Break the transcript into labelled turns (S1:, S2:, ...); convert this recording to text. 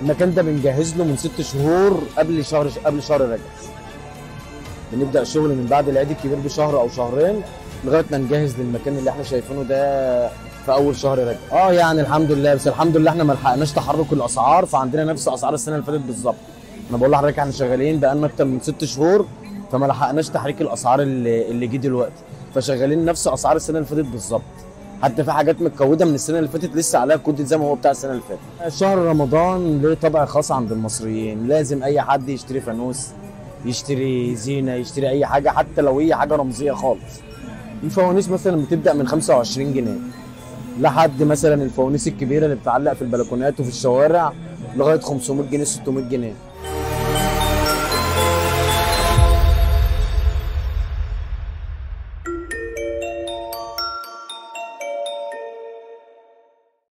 S1: المكان ده بنجهز له من ست شهور قبل شهر قبل شهر رجب بنبدا الشغل من بعد العيد الكبير بشهر او شهرين لغايه ما نجهز للمكان اللي احنا شايفينه ده في اول شهر رجب اه يعني الحمد لله بس الحمد لله احنا ما لحقناش تحرك الاسعار فعندنا نفس اسعار السنه اللي فاتت بالظبط انا بقول لحضرتك احنا شغالين بقالنا اكتر من ست شهور فما لحقناش تحريك الاسعار اللي, اللي جه دلوقتي فشغالين نفس اسعار السنه اللي فاتت بالظبط حتى في حاجات متكوده من السنه اللي فاتت لسه عليها كود زي ما هو بتاع السنه اللي فاتت شهر رمضان له طبع خاص عند المصريين لازم اي حد يشتري فانوس يشتري زينه يشتري اي حاجه حتى لو هي حاجه رمزيه خالص الفوانيس مثلا بتبدا من 25 جنيه لحد مثلا الفوانيس الكبيره اللي بتعلق في البلكونات وفي الشوارع لغايه 500 جنيه 600 جنيه